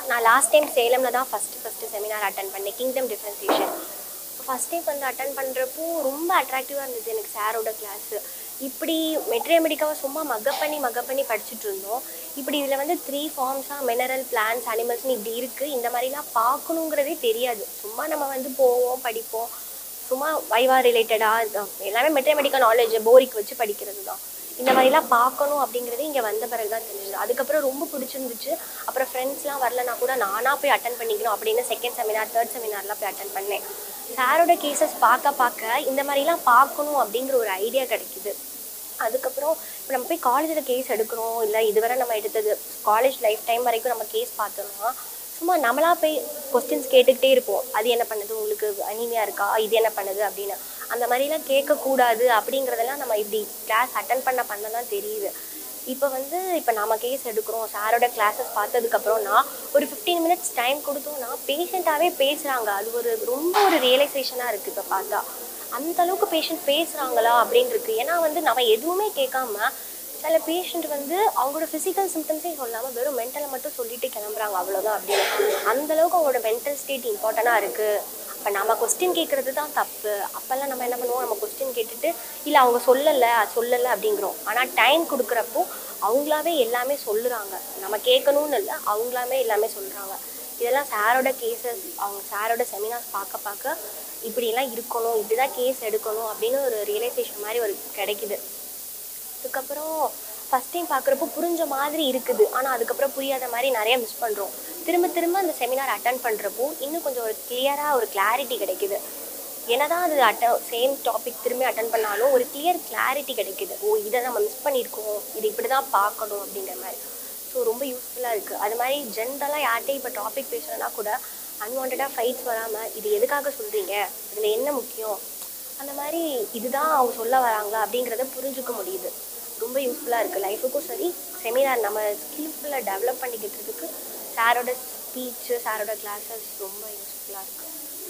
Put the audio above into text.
நான் last time சேலமில் தான் ஃபஸ்ட்டு ஃபஸ்ட்டு செமினார் அட்டன் பண்ணேன் கிங்டம் டிஃப்ரென்சியேஷன் ஃபஸ்ட் டைம் வந்து அட்டன் பண்ணுறப்போ ரொம்ப அட்ராக்டிவாக இருந்தது எனக்கு சாரோட கிளாஸு இப்படி மெட்ரியமெடிக்காவை சும்மா மக்கப் பண்ணி மக்கப் பண்ணி படிச்சுட்டு இருந்தோம் இப்படி இதில் வந்து த்ரீ ஃபார்ம்ஸாக மினரல் பிளான்ஸ் அனிமல்ஸ்னு இப்படி இருக்குது இந்த மாதிரிலாம் பார்க்கணுங்கிறதே தெரியாது சும்மா நம்ம வந்து போவோம் படிப்போம் சும்மா வைவா ரிலேட்டடாக எல்லாமே மெட்ரியமெடிக்கல் நாலேஜ் போரிக் வச்சு படிக்கிறது தான் இந்த மாதிரிலாம் பார்க்கணும் அப்படிங்கிறது இங்கே வந்த பிறகு தான் தெரிஞ்சது அதுக்கப்புறம் ரொம்ப பிடிச்சிருந்துச்சு அப்புறம் ஃப்ரெண்ட்ஸ்லாம் வரலனா கூட நானாக போய் அட்டன் பண்ணிக்கணும் அப்படின்னு செகண்ட் செமினார் தேர்ட் செமினார்லாம் போய் அட்டன் பண்ணேன் சாரோட கேசஸ் பார்க்க பார்க்க இந்த மாதிரிலாம் பார்க்கணும் அப்படிங்கிற ஒரு ஐடியா கிடைக்குது அதுக்கப்புறம் இப்போ நம்ம போய் காலேஜில் கேஸ் எடுக்கிறோம் இல்லை இதுவரை நம்ம எடுத்தது காலேஜ் லைஃப் டைம் வரைக்கும் நம்ம கேஸ் பார்த்தோம்னா சும்மா நம்மளா போய் கொஸ்டின்ஸ் கேட்டுக்கிட்டே இருப்போம் அது என்ன பண்ணுது உங்களுக்கு அனீமியா இருக்கா இது என்ன பண்ணுது அப்படின்னு அந்த மாதிரிலாம் கேட்கக்கூடாது அப்படிங்கிறதெல்லாம் நம்ம இப்படி கிளாஸ் அட்டன் பண்ண பண்ண தான் தெரியுது இப்போ வந்து இப்போ நாம கேஸ் எடுக்கிறோம் சாரோட கிளாஸஸ் பார்த்ததுக்கப்புறம்னா ஒரு ஃபிஃப்டீன் மினிட்ஸ் டைம் கொடுத்தோம்னா பேஷண்ட்டாகவே பேசுகிறாங்க அது ஒரு ரொம்ப ஒரு ரியலைசேஷனாக இருக்குது இப்போ பார்த்தா அந்த அளவுக்கு பேஷண்ட் பேசுகிறாங்களா அப்படின்னு இருக்கு ஏன்னா வந்து நம்ம எதுவுமே கேட்காம சில பேஷண்ட் வந்து அவங்களோட ஃபிசிக்கல் சிம்டம்ஸே சொல்லாமல் வெறும் மென்டலை மட்டும் சொல்லிட்டு கிளம்புறாங்க அவ்வளோதான் அப்படின்னு அந்த அளவுக்கு அவங்களோட மென்டல் ஸ்டேட் இம்பார்ட்டண்ட்டாக இருக்குது அப்போ நம்ம கொஸ்டின் கேட்குறது தான் தப்பு அப்போல்லாம் நம்ம என்ன பண்ணுவோம் நம்ம கொஸ்டின் கேட்டுட்டு இல்லை அவங்க சொல்லலை சொல்லலை அப்படிங்கிறோம் ஆனால் டைம் கொடுக்குறப்போ அவங்களாவே எல்லாமே சொல்லுறாங்க நம்ம கேட்கணும்னு இல்லை அவங்களாவே எல்லாமே சொல்கிறாங்க இதெல்லாம் சாரோட கேசஸ் அவங்க சாரோட செமினார்ஸ் பார்க்க பார்க்க இப்படியெல்லாம் இருக்கணும் இப்படி தான் கேஸ் எடுக்கணும் அப்படின்னு ஒரு ரியலைசேஷன் மாதிரி ஒரு கிடைக்குது அதுக்கப்புறம் ஃபஸ்ட் டைம் பார்க்குறப்போ புரிஞ்ச மாதிரி இருக்குது ஆனால் அதுக்கப்புறம் புரியாத மாதிரி நிறைய மிஸ் பண்ணுறோம் திரும்ப திரும்ப அந்த செமினார் அட்டன் பண்ணுறப்போ இன்னும் கொஞ்சம் ஒரு கிளியராக ஒரு கிளாரிட்டி கிடைக்குது என்னதான் அது அட்ட சேம் டாபிக் திரும்பி அட்டன் பண்ணாலும் ஒரு கிளியர் கிளாரிட்டி கிடைக்குது ஓ இதை நம்ம மிஸ் பண்ணியிருக்கோம் இது இப்படி தான் பார்க்கணும் அப்படிங்கிற மாதிரி ஸோ ரொம்ப யூஸ்ஃபுல்லாக இருக்குது அது மாதிரி ஜென்ரலாக யார்கிட்டையும் இப்போ டாபிக் பேசுகிறனா கூட அன்வான்டாக ஃபைட்ஸ் வராமல் இது எதுக்காக சொல்கிறீங்க இதில் என்ன முக்கியம் அந்த மாதிரி இதுதான் அவங்க சொல்ல வராங்களா அப்படிங்கிறத புரிஞ்சுக்க முடியுது ரொம்ப யூஸ்ஃபுல்லாக இருக்குது லைஃபுக்கும் சரி செமினார் நம்ம ஸ்கில்ஃபுல்லாக டெவலப் பண்ணிக்கிட்டதுக்கு சாரோட ஸ்பீச்சு சாரோட கிளாஸஸ் ரொம்ப யூஸ்ஃபுல்லாக இருக்குது